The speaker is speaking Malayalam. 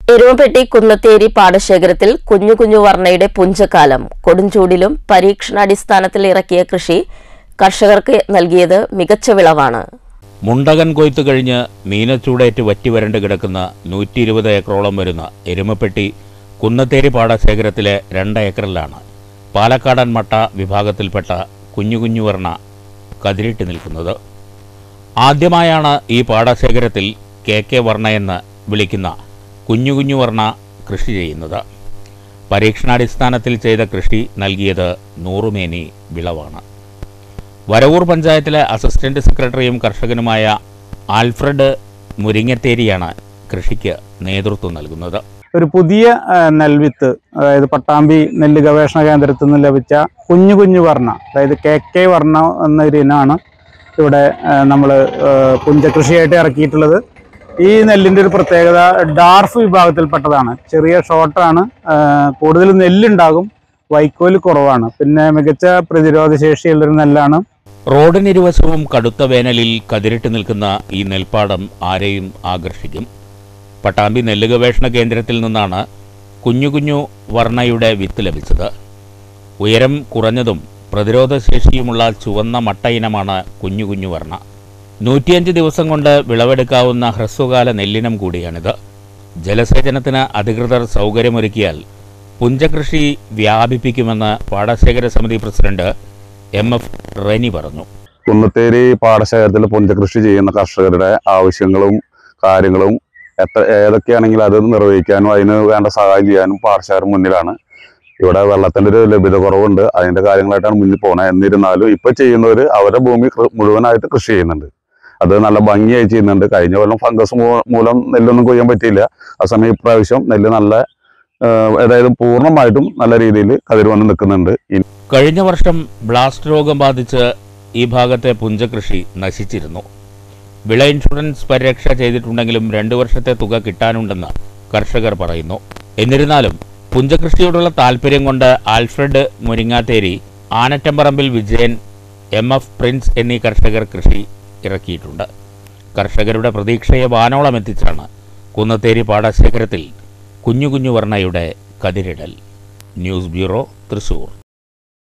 എരുമപ്പെട്ടി കുന്നത്തേരി പാടശേഖരത്തിൽ കുഞ്ഞു കുഞ്ഞു വർണ്ണയുടെ പുഞ്ചക്കാലം കൊടുംചൂടിലും പരീക്ഷണാടിസ്ഥാനത്തിൽ ഇറക്കിയ കൃഷി കർഷകർക്ക് നൽകിയത് മികച്ച വിളവാണ് മുണ്ടകൻ കൊയ്ത്ത് കഴിഞ്ഞ് മീനച്ചൂടേറ്റ് വറ്റി വരണ്ട് കിടക്കുന്ന നൂറ്റി ഇരുപത് ഏക്കറോളം വരുന്ന എരുമപ്പെട്ടി കുന്നത്തേരി പാടശേഖരത്തിലെ രണ്ട് ഏക്കറിലാണ് പാലക്കാടൻ മട്ട വിഭാഗത്തിൽപ്പെട്ട കുഞ്ഞു കുഞ്ഞു വർണ്ണ കതിരിട്ട് നിൽക്കുന്നത് ആദ്യമായാണ് ഈ പാടശേഖരത്തിൽ കെ കെ വർണ്ണ എന്ന് വിളിക്കുന്ന കുഞ്ഞു കുഞ്ഞു വർണ്ണ കൃഷി ചെയ്യുന്നത് പരീക്ഷണാടിസ്ഥാനത്തിൽ ചെയ്ത കൃഷി നൽകിയത് നൂറുമേനി വിളവാണ് വരവൂർ പഞ്ചായത്തിലെ അസിസ്റ്റന്റ് സെക്രട്ടറിയും കർഷകനുമായ ആൽഫ്രഡ് മുരിങ്ങത്തേരിയാണ് കൃഷിക്ക് നേതൃത്വം നൽകുന്നത് ഒരു പുതിയ ആ, നെൽവിത്ത് അതായത് പട്ടാമ്പി നെല്ല് ഗവേഷണ കേന്ദ്രത്തിൽ നിന്ന് ലഭിച്ച കുഞ്ഞു കുഞ്ഞു വർണ്ണ അതായത് കെ കെ വർണ്ണ എന്നൊരു ഇനമാണ് ഇവിടെ നമ്മൾ പുഞ്ചകൃഷിയായിട്ട് ഇറക്കിയിട്ടുള്ളത് ഈ നെല്ലിൻ്റെ ഒരു പ്രത്യേകത ഡാർഫ് വിഭാഗത്തിൽപ്പെട്ടതാണ് ചെറിയ ഷോർട്ടാണ് കൂടുതൽ നെല്ലുണ്ടാകും വൈക്കോല് കുറവാണ് പിന്നെ മികച്ച പ്രതിരോധ ശേഷിയുള്ളൊരു നെല്ലാണ് റോഡിനിരുവശവും കടുത്ത വേനലിൽ കതിരിട്ട് നിൽക്കുന്ന ഈ നെൽപ്പാടം ആരെയും ആകർഷിക്കും പട്ടാമ്പി നെല്ല് ഗവേഷണ കേന്ദ്രത്തിൽ നിന്നാണ് കുഞ്ഞു കുഞ്ഞു വർണ്ണയുടെ വിത്ത് ലഭിച്ചത് ഉയരം കുറഞ്ഞതും പ്രതിരോധശേഷിയുമുള്ള ചുവന്ന മട്ട ഇനമാണ് കുഞ്ഞു കുഞ്ഞു വർണ്ണ നൂറ്റിയഞ്ച് ദിവസം കൊണ്ട് വിളവെടുക്കാവുന്ന ഹ്രസ്വകാല നെല്ലിനം കൂടിയാണിത് ജലസേചനത്തിന് അധികൃതർ സൗകര്യമൊരുക്കിയാൽ പുഞ്ചകൃഷി വ്യാപിപ്പിക്കുമെന്ന് പാടശേഖര സമിതി പ്രസിഡന്റ് എം എഫ് റെനി പറഞ്ഞു കുന്നത്തേരി പാടശേഖരത്തിൽ പുഞ്ചകൃഷി ചെയ്യുന്ന കർഷകരുടെ ആവശ്യങ്ങളും കാര്യങ്ങളും എത്ര ഏതൊക്കെയാണെങ്കിലും അത് നിർവഹിക്കാനും അതിന് വേണ്ട സഹായം ചെയ്യാനും പാടശേഖർ മുന്നിലാണ് ഇവിടെ വെള്ളത്തിന്റെ ഒരു ലഭ്യത കുറവുണ്ട് അതിന്റെ കാര്യങ്ങളായിട്ടാണ് മുന്നിൽ പോകുന്നത് എന്നിരുന്നാലും ഇപ്പൊ ചെയ്യുന്നവർ അവരുടെ ഭൂമി കൃ- മുഴുവനായിട്ട് കൃഷി ചെയ്യുന്നുണ്ട് അത് നല്ല ഭംഗിയായി ചെയ്യുന്നുണ്ട് കഴിഞ്ഞ കൊല്ലം ഫംഗസ് മൂലം നെല്ലൊന്നും കൊയ്യാൻ പറ്റിയില്ല ആ സമയം ഇപ്രാവശ്യം നെല്ല് നല്ല ആ, അതായത് പൂർണ്ണമായിട്ടും നല്ല രീതിയിൽ കതിർ വന്ന് നിൽക്കുന്നുണ്ട് ഇനി കഴിഞ്ഞ വർഷം ബ്ലാസ്റ്റ് രോഗം ബാധിച്ച് ഈ ഭാഗത്തെ പുഞ്ചകൃഷി നശിച്ചിരുന്നു വിള ഇൻഷുറൻസ് പരിരക്ഷ ചെയ്തിട്ടുണ്ടെങ്കിലും രണ്ടു വർഷത്തെ തുക കിട്ടാനുണ്ടെന്ന് കർഷകർ പറയുന്നു എന്നിരുന്നാലും പുഞ്ചകൃഷിയോടുള്ള താല്പര്യം കൊണ്ട് Alfred Muringatheri Anattamparambil Vijayan M F Prince എന്നീ കർഷകർ കൃഷി ഇറക്കിയിട്ടുണ്ട് കർഷകരുടെ പ്രതീക്ഷയെ വാനോളം എത്തിച്ചാണ് കുന്നത്തേരി പാടശേഖരത്തിൽ കുഞ്ഞു കുഞ്ഞു വർണ്ണയുടെ കതിരിടൽ ന്യൂസ് ബ്യൂറോ തൃശൂർ